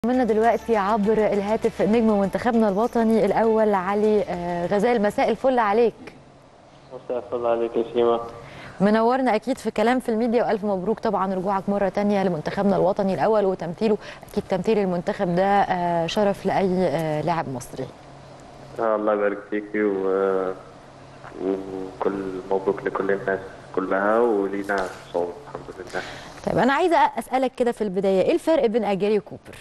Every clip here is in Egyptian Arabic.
منا دلوقتي عبر الهاتف نجم منتخبنا الوطني الاول علي آه، غزال مساء الفل عليك مساء الفل عليك يا شيماء منورنا اكيد في كلام في الميديا والف مبروك طبعا رجوعك مره تانية لمنتخبنا الوطني الاول وتمثيله اكيد تمثيل المنتخب ده آه، شرف لاي آه، لاعب مصري آه الله يبارك فيكي و... وكل مبروك لكل الناس كلها ولينا صوت الحمد لله طيب انا عايزه اسالك كده في البدايه ايه الفرق بين اجاري وكوبر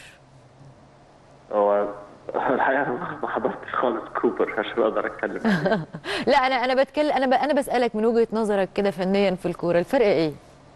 هو الحقيقه أنا ما حضرتش خالص كوبر عشان اقدر اتكلم عليه. لا انا انا بتكلم انا ب... انا بسالك من وجهه نظرك كده فنيا في الكوره الفرق ايه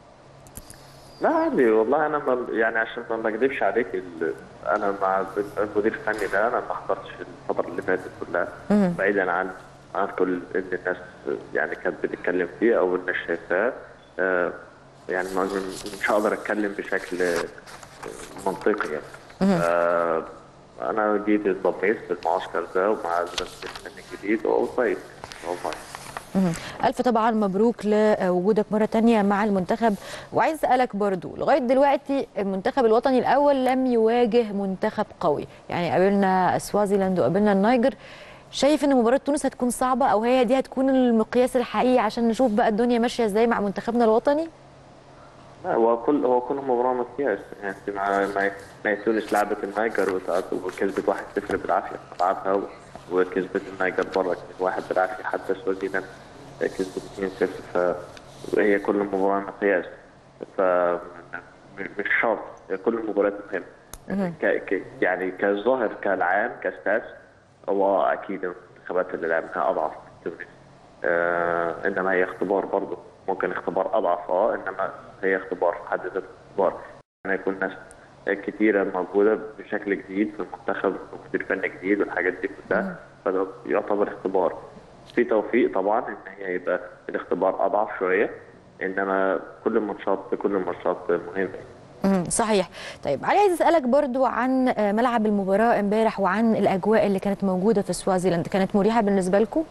لا عادي والله انا ما يعني عشان ما ما اكذبش عليك ال... انا مع المدير الفني ده انا ما حضرتش الفتره اللي فاتت كلها بعيدا عن عن كل اللي الناس يعني كانت بتتكلم فيه او الناس شايفاه آه، يعني ما مش هقدر اتكلم بشكل آه، منطقي يعني آه، انا جيت انضميت في المعسكر ده ومع المدير الفني الجديد وهو كويس هو كويس مهم. ألف طبعا مبروك لوجودك مرة تانية مع المنتخب وعايز أسألك برضو لغاية دلوقتي المنتخب الوطني الأول لم يواجه منتخب قوي يعني قابلنا سوازيلاند وقابلنا النيجر شايف ان مباراة تونس هتكون صعبة او هي دي هتكون المقياس الحقيقي عشان نشوف بقى الدنيا ماشية ازاي مع منتخبنا الوطني لا هو كل هو كل مباراة مقياس يعني مع مع مع تونس لعبت النيجر وت- وكسبت 1-0 بالعافية في ملعبها وكسبت النيجر بره كسبت واحد بالعافية حتى سوازيلاند كسبت 2-0 فهي كل مباراة مقياس ف م- مش شرط هي كل المباريات مهمة ك... ك... يعني كظاهر كالعام كستاس هو اكيد المنتخبات اللي لعبها اضعف من تونس آه انما هي اختبار برضه ممكن اختبار اضعف اه انما هي اختبار في حد ذاته اختبار يعني يكون ناس كتيره موجوده بشكل جديد في المنتخب ومدير فني جديد والحاجات دي كلها فده يعتبر اختبار في توفيق طبعا ان هي يبقى الاختبار اضعف شويه انما كل الماتشات كل الماتشات مهمه مم، صحيح طيب علي عايز اسالك برضو عن آه، ملعب المباراه امبارح وعن الاجواء اللي كانت موجوده في سوازيلاند كانت مريحه بالنسبه لكم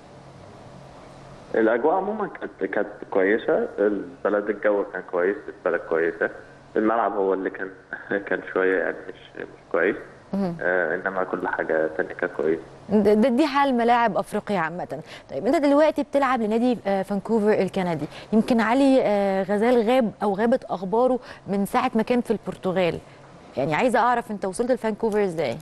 الاجواء عموما كانت كانت كويسه البلد الجو كان كويس البلد كويسه الملعب هو اللي كان كان شويه يعني مش مش كويس آه انما كل حاجه تانية كانت كويسه ده ده- دي حال ملاعب افريقيا عامه طيب انت دلوقتي بتلعب لنادي آه، فانكوفر الكندي يمكن علي آه، غزال غاب او غابت اخباره من ساعه ما كان في البرتغال يعني عايزه اعرف انت وصلت لفانكوفر ازاي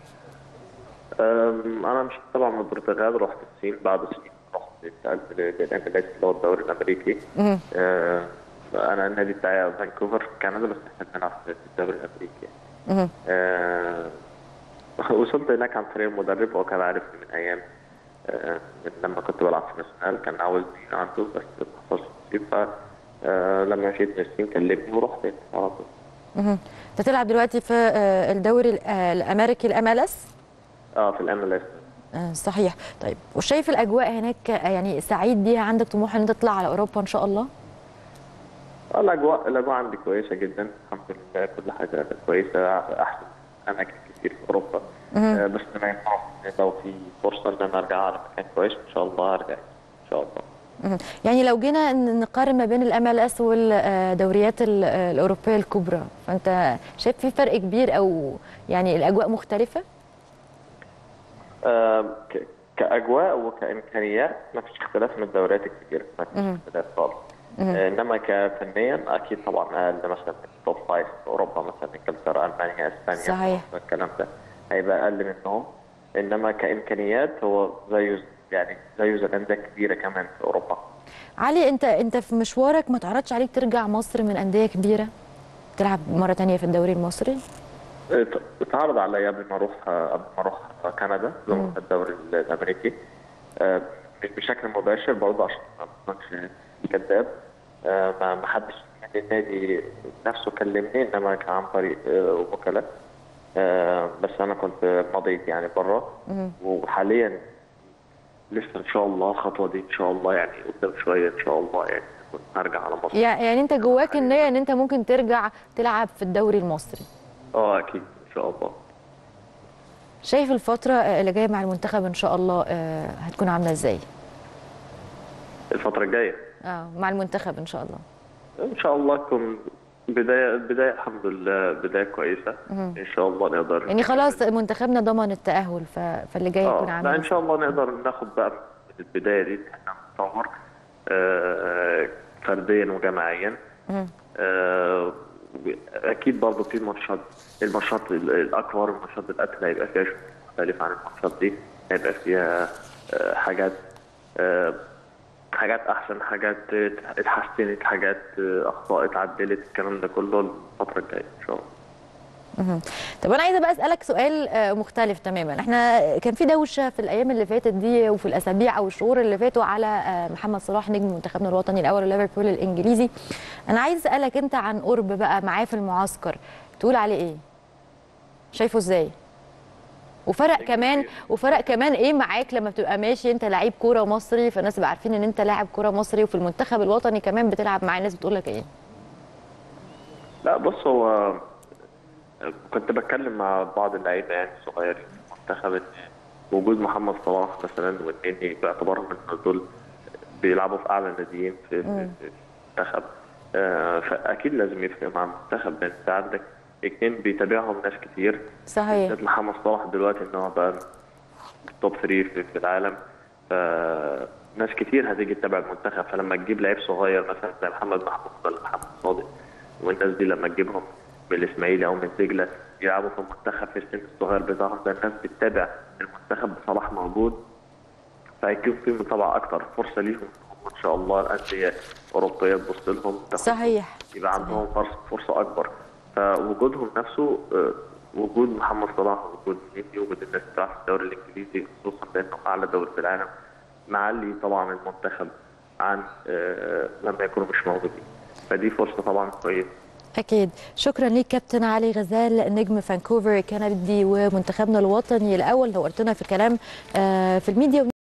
أم، انا مش طبعا من البرتغال رحت الصين بعد الصين رحت اتنقلت للام اللي هو الدوري الامريكي مهم. أه، انا النادي بتاعي فانكوفر في كندا بس احنا بنلعب في الدوري الامريكي مهم. أه، وصلت هناك عن طريق المدرب هو كان عارفني من ايام أه، من لما كنت بلعب في ناسيونال كان عاوزني عنده بس ما حصلش نصيب ف أه، لما مشيت من الصين كلمني ورحت هناك على طول مهم. انت تلعب دلوقتي في آه، الدوري ال- آه، الامريكي الام ال اس اه في الام ال اس صحيح طيب وشايف الاجواء هناك آه، يعني سعيد بيها عندك طموح ان انت تطلع على اوروبا ان شاء الله آه، الاجواء الاجواء عندي كويسه جدا الحمد لله كل حاجه كويسه احسن اماكن كتير في اوروبا آه، بس انا ينفع لو في فرصه ان انا ارجع على مكان كويس ان شاء الله ارجع ان شاء الله مهم. يعني لو جينا ن- نقارن ما بين الام ال اس والدوريات ال- الاوروبيه الكبرى فانت شايف في فرق كبير او يعني الاجواء مختلفه آه، ك- كاجواء وكامكانيات ما فيش اختلاف من الدوريات الكبيره ما فيش اختلاف خالص آه، انما كفنيا اكيد طبعا اقل مثلا من التوب فايف في اوروبا مثلا انجلترا المانيا اسبانيا صحيح. فرنسا، الكلام ده هيبقى اقل منهم انما كامكانيات هو زيه يعني زيه زي الانديه الكبيره كمان في اوروبا علي انت انت في مشوارك ما تعرضش عليك ترجع مصر من انديه كبيره تلعب مره تانية في الدوري المصري ات- اتعرض عليا قبل ما اروح قبل ما اروح كندا لما في الدوري الامريكي آه، مش بشكل مباشر برضه عشان ما اكونش كذاب آه، ما ما حدش من النادي نفسه كلمني انما كان عن طريق آه، وكلاء آه، بس انا كنت مضيت يعني بره وحاليا لسه ان شاء الله الخطوه دي ان شاء الله يعني قدام شويه ان شاء الله يعني أكون هرجع على مصر يع- يعني انت جواك النيه ان انت ممكن ترجع تلعب في الدوري المصري اه اكيد ان شاء الله شايف الفتره اللي جايه مع المنتخب ان شاء الله آه، هتكون عامله ازاي الفتره الجايه اه مع المنتخب ان شاء الله ان شاء الله تكون بدايه بدايه الحمد لله بدايه كويسه ان شاء الله نقدر يعني خلاص منتخبنا ضمن التاهل ف... فاللي جاي يكون اه عامل لا ان إزاي؟ شاء الله نقدر ناخد بقى من البدايه دي إن احنا نتطور آه، فرديا وجماعيا مم. آه، اكيد برضه في ماتشات الماتشات ال- الاكبر الماتشات الاتقل هيبقى فيها شيء مختلف عن الماتشات دي هيبقى فيها آه، حاجات آه، حاجات احسن حاجات اتحسنت حاجات آه، اخطاء اتعدلت الكلام ده كله الفتره الجايه ان شاء الله مهم. طب انا عايزه بقى اسالك سؤال آه، مختلف تماما احنا كان في دوشه في الايام اللي فاتت دي وفي الاسابيع او الشهور اللي فاتوا على آه، محمد صلاح نجم منتخبنا الوطني الاول ليفربول الانجليزي انا عايز اسالك انت عن قرب بقى معاه في المعسكر تقول عليه ايه شايفه ازاي وفرق كمان وفرق كمان ايه معاك لما بتبقى ماشي انت لعيب كوره مصري فالناس بقى عارفين ان انت لاعب كوره مصري وفي المنتخب الوطني كمان بتلعب مع الناس بتقول لك ايه لا بص هو كنت بتكلم مع بعض اللعيبه يعني الصغيرين في المنتخب ان وجود محمد صلاح مثلا والنني باعتبارهم ان دول بيلعبوا في اعلى ناديين في في في المنتخب آه، فاكيد لازم يفرق مع المنتخب لان انت عندك اتنين بيتابعهم ناس كتير صحيح بالذات محمد صلاح دلوقتي ان هو بقى توب 3 في, في العالم فناس كتير هتيجي تتابع المنتخب فلما تجيب لعيب صغير مثلا زي محمد محمود ولا محمد صادق والناس دي لما تجيبهم من الاسماعيلي او من دجله يلعبوا في المنتخب في السن الصغير بتاعهم ده الناس بتتابع المنتخب بصلاح موجود فهيكون في متابعه اكتر فرصه ليهم إن هم ان شاء الله الانديه الاوروبيه تبص لهم تاخد صحيح يبقى عندهم فرص فرصه اكبر فوجودهم نفسه آه، وجود محمد صلاح وجود ميسي وجود الناس بتاعت الدوري الانجليزي خصوصا لانه اعلى دوري في العالم معلي طبعا المنتخب عن آه، لما يكونوا مش موجودين فدي فرصه طبعا كويسه أكيد شكرا ليك كابتن علي غزال نجم فانكوفر كندي ومنتخبنا الوطني الأول نورتنا في كلام آه، في الميديا